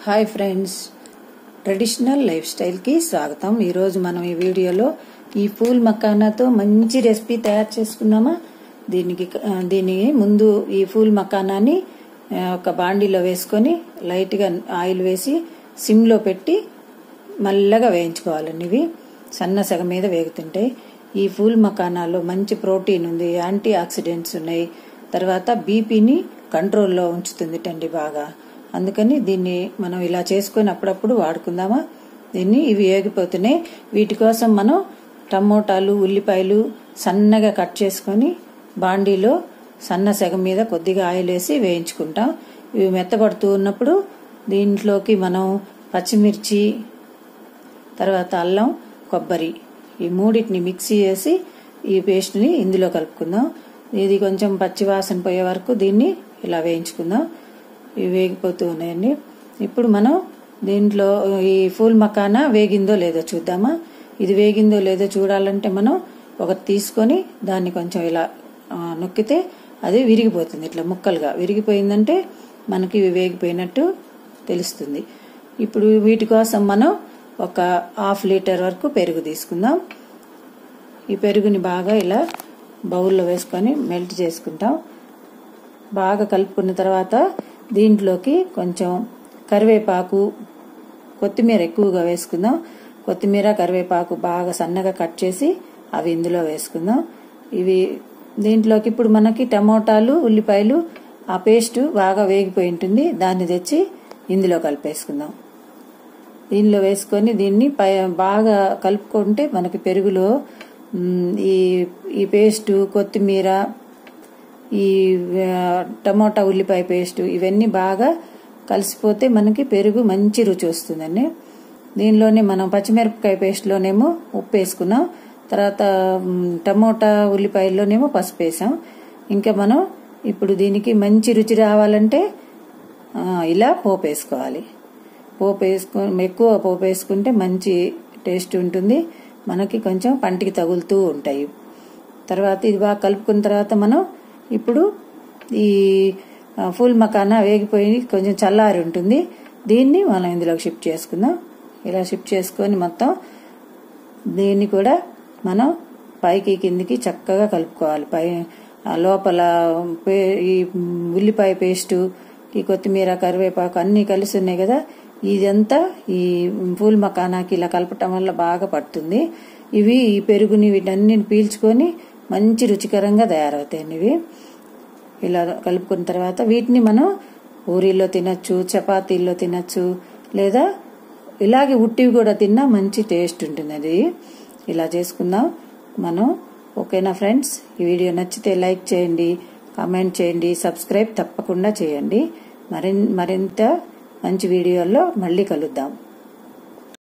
hi friends traditional life స్టైల్కి స్వాగతం ఈరోజు మనం ఈ వీడియోలో ఈ పూల్ మకానాతో మంచి రెసిపీ తయారు చేసుకున్నామా దీనికి ఆ, దీని ముందు ఈ పూల్ మకానాని ఆ, ఒక బాండీలో వేసుకొని లైట్గా ఆయిల్ వేసి సిమ్లో పెట్టి మల్లగా వేయించుకోవాలండి ఇవి సన్న సగ మీద వేగుతుంటాయి ఈ ఫూల్ మకానాలో మంచి ప్రోటీన్ ఉంది యాంటీ ఆక్సిడెంట్స్ ఉన్నాయి తర్వాత బీపీని కంట్రోల్లో ఉంచుతుంది టండి బాగా అందుకని దీన్ని మనం ఇలా చేసుకొని అప్పుడప్పుడు వాడుకుందామా దీన్ని ఇవి వేగిపోతున్నాయి వీటి కోసం మనం టమోటాలు ఉల్లిపాయలు సన్నగా కట్ చేసుకొని బాండీలో సన్న సెగ మీద కొద్దిగా ఆయిల్ వేసి వేయించుకుంటాం ఇవి మెత్తబడుతూ ఉన్నప్పుడు దీంట్లోకి మనం పచ్చిమిర్చి తర్వాత అల్లం కొబ్బరి ఈ మూడింటిని మిక్సీ చేసి ఈ పేస్ట్ని ఇందులో కలుపుకుందాం ఇది కొంచెం పచ్చి వాసన పోయే వరకు దీన్ని ఇలా వేయించుకుందాం ఇవి వేగిపోతూ ఉన్నాయండి ఇప్పుడు మనం దీంట్లో ఈ ఫూల్ మకానా వేగిందో లేదో చూద్దామా ఇది వేగిందో లేదో చూడాలంటే మనం ఒకటి తీసుకొని దాన్ని కొంచెం ఇలా ఆ, నొక్కితే అది విరిగిపోతుంది ఇట్లా ముక్కలుగా విరిగిపోయిందంటే మనకి ఇవి వేగిపోయినట్టు తెలుస్తుంది ఇప్పుడు వీటి కోసం మనం ఒక హాఫ్ లీటర్ వరకు పెరుగు తీసుకుందాం ఈ పెరుగుని బాగా ఇలా బౌల్లో వేసుకొని మెల్ట్ చేసుకుంటాం బాగా కలుపుకున్న తర్వాత దీంట్లోకి కొంచెం కరివేపాకు కొత్తిమీర ఎక్కువగా వేసుకుందాం కొత్తిమీర కరివేపాకు బాగా సన్నగా కట్ చేసి అవి ఇందులో వేసుకుందాం ఇవి దీంట్లోకి ఇప్పుడు మనకి టమోటాలు ఉల్లిపాయలు ఆ పేస్ట్ బాగా వేగిపోయి ఉంటుంది దాన్ని తెచ్చి ఇందులో కలిపేసుకుందాం దీనిలో వేసుకొని దీన్ని పై బాగా కలుపుకుంటే మనకి పెరుగులో మ్, ఈ ఈ పేస్టు కొత్తిమీర ఈ ఆ, టమోటా ఉల్లిపాయ పేస్టు ఇవన్నీ బాగా కలిసిపోతే మనకి పెరుగు మంచి రుచి వస్తుందండి దీనిలోనే మనం పచ్చిమిరపకాయ పేస్ట్లోనేమో ఉప్పు వేసుకున్నాం తర్వాత మ్, టమోటా ఉల్లిపాయల్లోనేమో పసుపు వేసాం ఇంకా మనం ఇప్పుడు దీనికి మంచి రుచి రావాలంటే ఆ, ఇలా పోపు వేసుకోవాలి పోపు వేసుకో ఎక్కువ పోపు వేసుకుంటే మంచి టేస్ట్ ఉంటుంది మనకి కొంచెం పంటికి తగులుతూ ఉంటాయి తర్వాత ఇది బాగా కలుపుకున్న తర్వాత మనం ఇప్పుడు ఈ ఆ, ఫుల్ మకానా వేగిపోయి కొంచెం చల్లారి ఉంటుంది దీన్ని మనం ఇందులోకి షిఫ్ట్ చేసుకుందాం ఇలా షిఫ్ట్ చేసుకొని మొత్తం దీన్ని కూడా మనం పైకి కిందికి చక్కగా కలుపుకోవాలి పై ఆ లోపల పే ఈ ఉల్లిపాయ పేస్టు ఈ కొత్తిమీర కరివేపాకు అన్నీ కలిసి ఉన్నాయి కదా ఇదంతా ఈ పూల్ మకానాకి ఇలా కలపటం వల్ల బాగా పడుతుంది ఇవి ఈ పెరుగుని వీటన్నిటిని పీల్చుకొని మంచి రుచికరంగా తయారవుతాయండి ఇవి ఇలా కలుపుకున్న తర్వాత వీటిని మనం పూరీలో తినచ్చు చపాతీల్లో తినచ్చు లేదా ఇలాగే ఉట్టివి కూడా తిన్నా మంచి టేస్ట్ ఉంటుంది అది ఇలా చేసుకుందాం మనం ఓకేనా ఫ్రెండ్స్ ఈ వీడియో నచ్చితే లైక్ చేయండి కామెంట్ చేయండి సబ్స్క్రైబ్ తప్పకుండా చేయండి మరి మరింత మంచి వీడియోల్లో మళ్ళీ కలుద్దాం